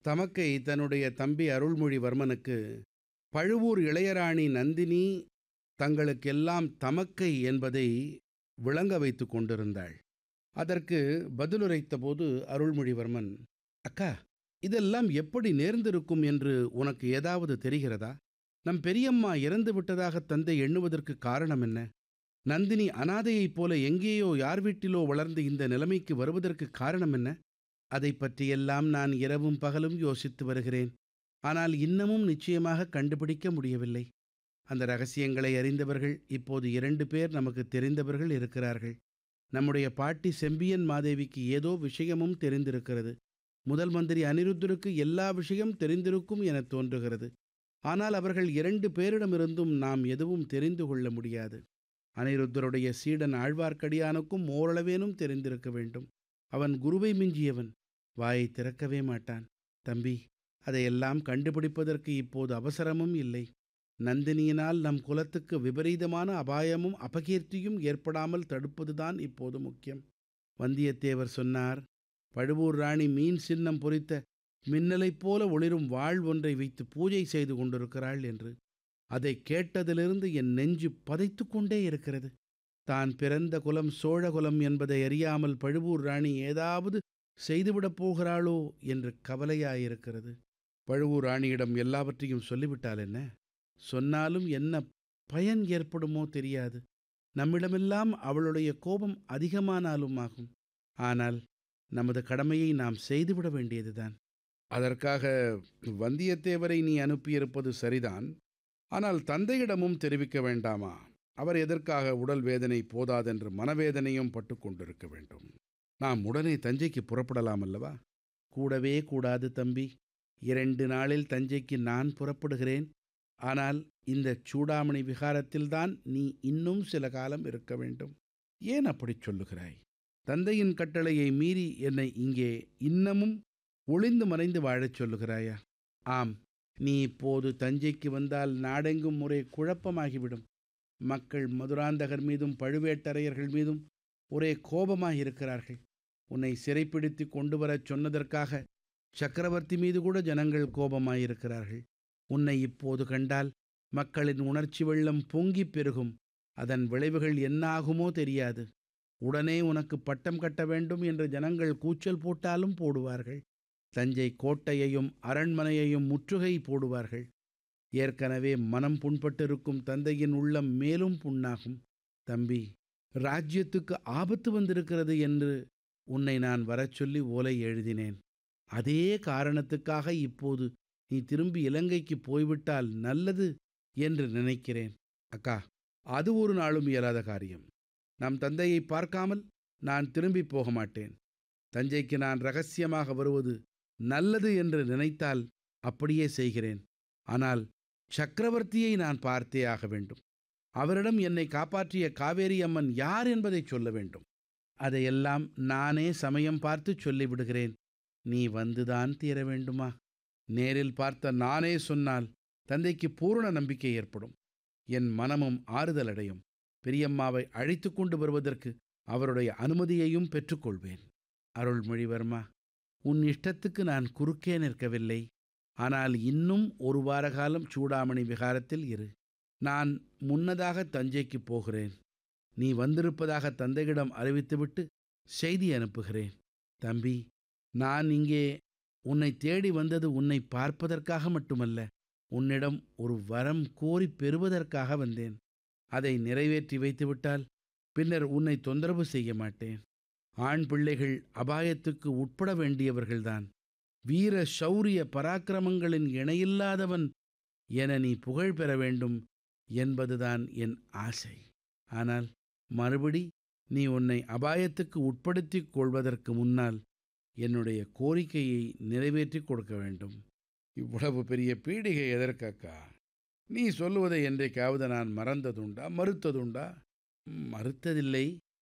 தமக்கை தன்னுடைய தம்பி அருள்மொழிவர்மனுக்கு பழுவூர் இளையராணி நந்தினி தங்களுக்கெல்லாம் தமக்கை என்பதை விளங்க வைத்து கொண்டிருந்தாள் அதற்கு பதிலுரைத்தபோது அருள்மொழிவர்மன் அக்கா இதெல்லாம் எப்படி நேர்ந்திருக்கும் என்று உனக்கு ஏதாவது தெரிகிறதா நம் பெரியம்மா இறந்து விட்டதாக தந்தை எண்ணுவதற்கு காரணம் என்ன நந்தினி அனாதையைப் போல எங்கேயோ யார் வீட்டிலோ வளர்ந்து இந்த நிலைமைக்கு வருவதற்கு காரணம் என்ன அதை பற்றியெல்லாம் நான் இரவும் பகலும் யோசித்து வருகிறேன் ஆனால் இன்னமும் நிச்சயமாக கண்டுபிடிக்க முடியவில்லை அந்த ரகசியங்களை அறிந்தவர்கள் இப்போது இரண்டு பேர் நமக்கு தெரிந்தவர்கள் இருக்கிறார்கள் நம்முடைய பாட்டி செம்பியன் மாதேவிக்கு ஏதோ விஷயமும் தெரிந்திருக்கிறது முதல் மந்திரி அனிருத்தருக்கு எல்லா விஷயம் தெரிந்திருக்கும் என தோன்றுகிறது ஆனால் அவர்கள் இரண்டு பேரிடமிருந்தும் நாம் எதுவும் தெரிந்து கொள்ள முடியாது அனிருத்தருடைய சீடன் ஆழ்வார்க்கடியானுக்கும் ஓரளவேனும் தெரிந்திருக்க வேண்டும் அவன் குருவை மிஞ்சியவன் வாயை திறக்கவே மாட்டான் தம்பி அதையெல்லாம் கண்டுபிடிப்பதற்கு இப்போது அவசரமும் இல்லை நந்தினியினால் நம் குலத்துக்கு விபரீதமான அபாயமும் அபகீர்த்தியும் ஏற்படாமல் தடுப்பதுதான் இப்போது முக்கியம் வந்தியத்தேவர் சொன்னார் பழுவூர் ராணி மீன் சின்னம் பொறித்த மின்னலைப் போல ஒளிரும் வாழ் ஒன்றை வைத்து பூஜை செய்து கொண்டிருக்கிறாள் என்று அதை கேட்டதிலிருந்து என் நெஞ்சு பதைத்து கொண்டே இருக்கிறது தான் பிறந்த குலம் சோழகுலம் என்பதை அறியாமல் பழுவூர் ராணி ஏதாவது செய்துவிடப் போகிறாளோ என்று கவலையாயிருக்கிறது பழுவூர் ராணியிடம் எல்லாவற்றையும் சொல்லிவிட்டால் என்ன சொன்னாலும் என்ன பயன் ஏற்படுமோ தெரியாது நம்மிடமெல்லாம் அவளுடைய கோபம் அதிகமானாலும் ஆகும் ஆனால் நமது கடமையை நாம் செய்துவிட வேண்டியதுதான் அதற்காக வந்தியத்தேவரை நீ அனுப்பியிருப்பது சரிதான் ஆனால் தந்தையிடமும் தெரிவிக்க வேண்டாமா அவர் எதற்காக உடல் வேதனை போதாதென்று மனவேதனையும் பட்டு கொண்டிருக்க வேண்டும் நாம் உடனே தஞ்சைக்கு புறப்படலாம் அல்லவா கூடவே கூடாது தம்பி இரண்டு நாளில் தஞ்சைக்கு நான் புறப்படுகிறேன் ஆனால் இந்த சூடாமணி விகாரத்தில்தான் நீ இன்னும் சில காலம் இருக்க வேண்டும் ஏன் அப்படிச் சொல்லுகிறாய் தந்தையின் கட்டளையை மீறி என்னை இங்கே இன்னமும் ஒளிந்து மறைந்து வாழச் சொல்லுகிறாயா ஆம் நீ இப்போது தஞ்சைக்கு வந்தால் நாடெங்கும் ஒரே குழப்பமாகிவிடும் மக்கள் மதுராந்தகர் மீதும் பழுவேட்டரையர்கள் மீதும் ஒரே கோபமாயிருக்கிறார்கள் உன்னை சிறைப்பிடித்து கொண்டு வரச் சொன்னதற்காக சக்கரவர்த்தி மீது கூட ஜனங்கள் கோபமாயிருக்கிறார்கள் உன்னை இப்போது கண்டால் மக்களின் உணர்ச்சி வெள்ளம் பொங்கிப் பெருகும் அதன் விளைவுகள் என்ன ஆகுமோ தெரியாது உடனே உனக்கு பட்டம் கட்ட வேண்டும் என்று ஜனங்கள் கூச்சல் போட்டாலும் போடுவார்கள் தஞ்சை கோட்டையையும் அரண்மனையையும் முற்றுகை போடுவார்கள் ஏற்கனவே மனம் புண்பட்டிருக்கும் தந்தையின் உள்ளம் மேலும் புண்ணாகும் தம்பி ராஜ்யத்துக்கு ஆபத்து வந்திருக்கிறது என்று உன்னை நான் வரச் சொல்லி ஓலை எழுதினேன் அதே காரணத்துக்காக இப்போது நீ திரும்பி இலங்கைக்கு போய்விட்டால் நல்லது என்று நினைக்கிறேன் அக்கா அது ஒரு நாளும் இயலாத காரியம் நம் தந்தையை பார்க்காமல் நான் திரும்பி போக மாட்டேன் தஞ்சைக்கு நான் ரகசியமாக வருவது நல்லது என்று நினைத்தால் அப்படியே செய்கிறேன் ஆனால் சக்கரவர்த்தியை நான் பார்த்தே ஆக வேண்டும் அவரிடம் என்னை காப்பாற்றிய காவேரி அம்மன் யார் என்பதை சொல்ல வேண்டும் அதையெல்லாம் நானே சமயம் பார்த்து சொல்லிவிடுகிறேன் நீ வந்துதான் தீர வேண்டுமா நேரில் பார்த்த நானே சொன்னால் தந்தைக்கு பூரண நம்பிக்கை ஏற்படும் என் மனமும் ஆறுதல் அடையும் பெரியம்மாவை அழைத்து கொண்டு வருவதற்கு அவருடைய அனுமதியையும் பெற்றுக்கொள்வேன் அருள்மொழிவர்மா உன் இஷ்டத்துக்கு நான் குறுக்கே நிற்கவில்லை ஆனால் இன்னும் ஒரு வார காலம் சூடாமணி விகாரத்தில் இரு நான் முன்னதாக தஞ்சைக்கு போகிறேன் நீ வந்திருப்பதாக தந்தையிடம் அறிவித்துவிட்டு செய்தி அனுப்புகிறேன் தம்பி நான் இங்கே உன்னை தேடி வந்தது உன்னை பார்ப்பதற்காக மட்டுமல்ல உன்னிடம் ஒரு வரம் கோரி பெறுவதற்காக வந்தேன் அதை நிறைவேற்றி வைத்துவிட்டால் பின்னர் உன்னை தொந்தரவு செய்ய மாட்டேன் ஆண் பிள்ளைகள் அபாயத்துக்கு உட்பட வேண்டியவர்கள்தான் வீர சௌரிய பராக்கிரமங்களின் இணையில்லாதவன் என நீ புகழ் பெற வேண்டும் என்பதுதான் என் ஆசை ஆனால் மறுபடி நீ உன்னை அபாயத்துக்கு உட்படுத்திக் கொள்வதற்கு முன்னால் என்னுடைய கோரிக்கையை நிறைவேற்றி கொடுக்க வேண்டும் இவ்வளவு பெரிய பீடிகை எதற்காக்கா நீ சொல்லுவதை என்றைக்காவது நான் மறந்ததுண்டா மறுத்ததுண்டா மறுத்ததில்லை